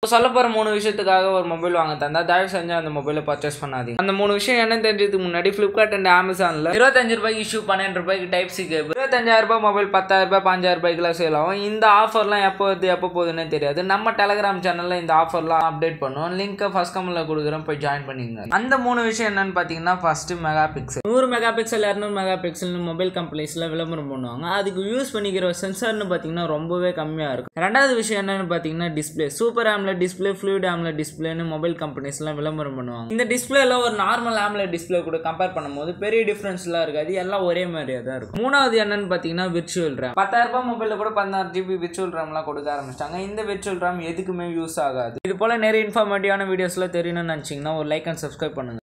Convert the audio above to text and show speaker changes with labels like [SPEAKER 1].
[SPEAKER 1] இப்போ சொல்ல போகிற மூணு விஷயத்துக்காக ஒரு மொபைல் வாங்க தந்தா தயவு செஞ்சு அந்த மொபைலை பர்ச்சேஸ் பண்ணாதீங்க அந்த மூணு விஷயம் என்ன தெரிஞ்சதுக்கு முன்னாடி ஃப்ளிப்கார்ட் அண்ட் அமேசானில் இருபத்தஞ்சு ரூபாய்க்கு இஷ்யூ பன்னெண்டு ரூபாய்க்கு டைப் சி கேபிள் இருபத்தஞ்சாயிரம் ரூபாய் மொபைல் பத்தாயிரம் ரூபாய் பாஞ்சாயிரம் ரூபாய்க்குலாம் சேல் ஆகும் இந்த ஆஃபர்லாம் எப்போ வருது எப்போ போகுதுன்னே தெரியாது நம்ம டெலகிராம் சேனலில் இந்த ஆஃபர்லாம் அப்டேட் பண்ணுவோம் லிங்க்கை ஃபர்ஸ்ட் கமெண்ட்டில் கொடுக்குறோம் போய் ஜாயின் பண்ணிங்க அந்த மூணு விஷயம் என்னன்னு பார்த்தீங்கன்னா ஃபர்ஸ்ட் மெகா பிக்சல் நூறு மெகா பிக்சல் இரநூறு மெகா பிக்சல்னு மொபைல் கம்பெனிஸில் விளம்பரம் பண்ணுவாங்க அதுக்கு யூஸ் பண்ணிக்கிற சென்சார்னு பார்த்தீங்கன்னா ரொம்பவே கம்மியாக இருக்கும் ரெண்டாவது விஷயம் என்னன்னு பார்த்தீங்கன்னா display super AMOLED display fluid AMOLED டிஸ்பிளேன்னு மொபைல் கம்பெனிஸ்லாம் விளம்பரம் பண்ணுவாங்க இந்த டிஸ்பிளேல ஒரு நார்மல் ஆம்ல டிஸ்பிளே கூட கம்பேர் பண்ணும்போது பெரிய டிஃப்ரென்ஸ்லாம் இருக்காது எல்லாம் ஒரே மாதிரியாக தான் இருக்கும் மூணாவது என்னன்னு பார்த்தீங்கன்னா விர்ச்சுவல் ரேம் பத்தாயிரம் ரூபாய் மொபைலில் கூட பதினாறு ஜிபி விர்ச்சுவல் ரேம்லாம் கொடுக்க ஆரம்பிச்சிட்டாங்க இந்த விர்ச்சுவல் ரேம் எதுக்குமே யூஸ் ஆகாது இது போல் நிறைய இன்ஃபார்மேட்டிவான வீடியோஸ்லாம் தெரியணும்னு நினச்சிங்கன்னா ஒரு லைக் அண்ட் சப்ஸ்கிரைப் பண்ணுங்க